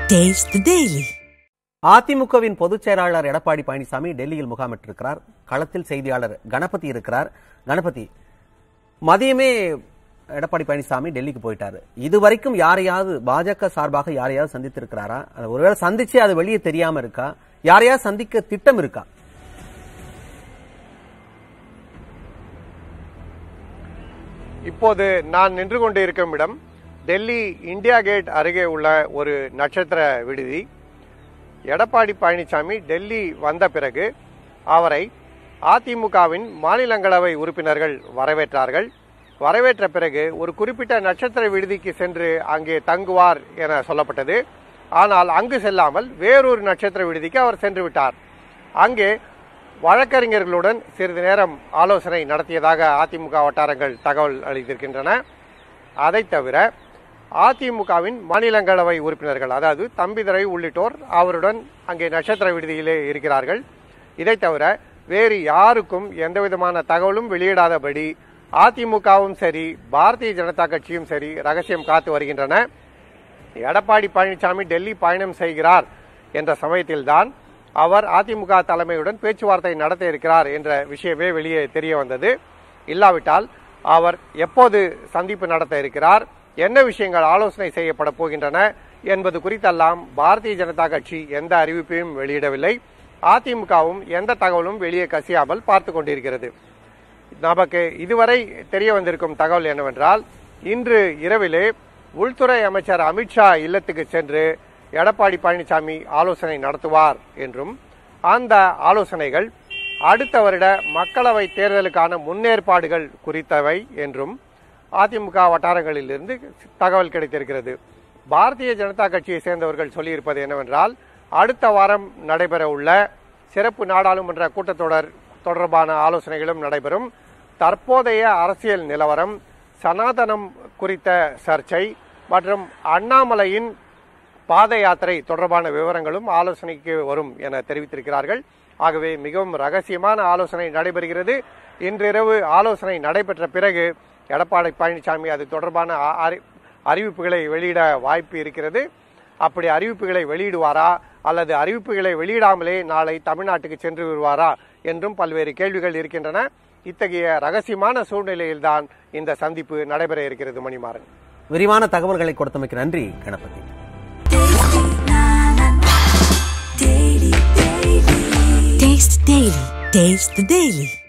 Taste the Daily. அதிமுகவின் பொதுச் செயலாளர் எடப்பாடி பழனிசாமி டெல்லியில் முகாமிட்டிருக்கிறார் களத்தில் செய்தியாளர் கணபதி இருக்கிறார் கணபதி மதியமே எடப்பாடி பழனிசாமி டெல்லிக்கு போயிட்டாரு இதுவரைக்கும் யாரையாவது பாஜக சார்பாக யாரையாவது சந்தித்திருக்கிறாரா அது ஒருவேளை சந்திச்சு அது வெளியே தெரியாம இருக்கா யாரையாவது சந்திக்க திட்டம் இருக்கா இப்போது நான் நின்று கொண்டு இருக்கும் இடம் டெல்லி இந்தியா கேட் அருகே உள்ள ஒரு நட்சத்திர விடுதி எடப்பாடி பழனிசாமி டெல்லி வந்த பிறகு அவரை அதிமுகவின் மாநிலங்களவை உறுப்பினர்கள் வரவேற்றார்கள் வரவேற்ற பிறகு ஒரு குறிப்பிட்ட நட்சத்திர விடுதிக்கு சென்று அங்கே தங்குவார் என சொல்லப்பட்டது ஆனால் அங்கு செல்லாமல் வேறொரு நட்சத்திர விடுதிக்கு அவர் சென்று விட்டார் அங்கே வழக்கறிஞர்களுடன் சிறிது நேரம் ஆலோசனை நடத்தியதாக அதிமுக வட்டாரங்கள் தகவல் அளித்திருக்கின்றன அதைத் தவிர அதிமுகவின் மாநிலங்களவை உறுப்பினர்கள் அதாவது தம்பிதுரை உள்ளிட்டோர் அவருடன் அங்கே நட்சத்திர விடுதியிலே இருக்கிறார்கள் இதைத் தவிர வேறு யாருக்கும் எந்தவிதமான தகவலும் வெளியிடாதபடி அதிமுகவும் சரி பாரதிய ஜனதா கட்சியும் சரி ரகசியம் காத்து வருகின்றன எடப்பாடி பழனிசாமி டெல்லி பயணம் செய்கிறார் என்ற சமயத்தில்தான் அவர் அதிமுக தலைமையுடன் பேச்சுவார்த்தை நடத்த இருக்கிறார் என்ற விஷயமே வெளியே தெரிய வந்தது இல்லாவிட்டால் அவர் எப்போது சந்திப்பு நடத்த இருக்கிறார் என்ன விஷயங்கள் ஆலோசனை செய்யப்பட போகின்றன என்பது குறித்தெல்லாம் பாரதிய ஜனதா கட்சி எந்த அறிவிப்பையும் வெளியிடவில்லை அதிமுகவும் எந்த தகவலும் வெளியே கசியாமல் பார்த்து கொண்டிருக்கிறது நமக்கு இதுவரை தெரிய வந்திருக்கும் தகவல் என்னவென்றால் இன்று இரவிலே உள்துறை அமைச்சர் அமித்ஷா இல்லத்துக்கு சென்று எடப்பாடி பழனிசாமி ஆலோசனை நடத்துவார் என்றும் அந்த ஆலோசனைகள் அடுத்த வருட மக்களவை தேர்தலுக்கான முன்னேற்பாடுகள் குறித்தவை என்றும் அதிமுக வட்டாரங்களிலிருந்து தகவல் கிடைத்திருக்கிறது பாரதிய ஜனதா கட்சியை சேர்ந்தவர்கள் சொல்லியிருப்பது என்னவென்றால் அடுத்த வாரம் நடைபெற உள்ள சிறப்பு நாடாளுமன்ற கூட்டத்தொடர் தொடர்பான ஆலோசனைகளும் நடைபெறும் தற்போதைய அரசியல் நிலவரம் சனாதனம் குறித்த சர்ச்சை மற்றும் அண்ணாமலையின் பாத யாத்திரை தொடர்பான விவரங்களும் ஆலோசனைக்கு வரும் என தெரிவித்திருக்கிறார்கள் ஆகவே மிகவும் ரகசியமான ஆலோசனை நடைபெறுகிறது இன்றிரவு ஆலோசனை நடைபெற்ற பிறகு எடப்பாடி பழனிசாமி அது தொடர்பான அ- அறி- அறிவிப்புகளை வெளியிட வாய்ப்பு இருக்கிறது அப்படி அறிவிப்புகளை வெளியிடுவாரா அல்லது அறிவிப்புகளை வெளியிடாமலே நாளை தமிழ்நாட்டுக்கு சென்று வருவாரா என்றும் பல்வேறு கேள்விகள் இருக்கின்றன இத்தகைய ரகசியமான சூழ்நிலையில்தான் இந்த சந்திப்பு நடைபெற இருக்கிறது மணிமாறன் விரிவான தகவல்களை கொடுத்தமைக்கு நன்றி Ganapathi Taste the Daily. Taste the Daily.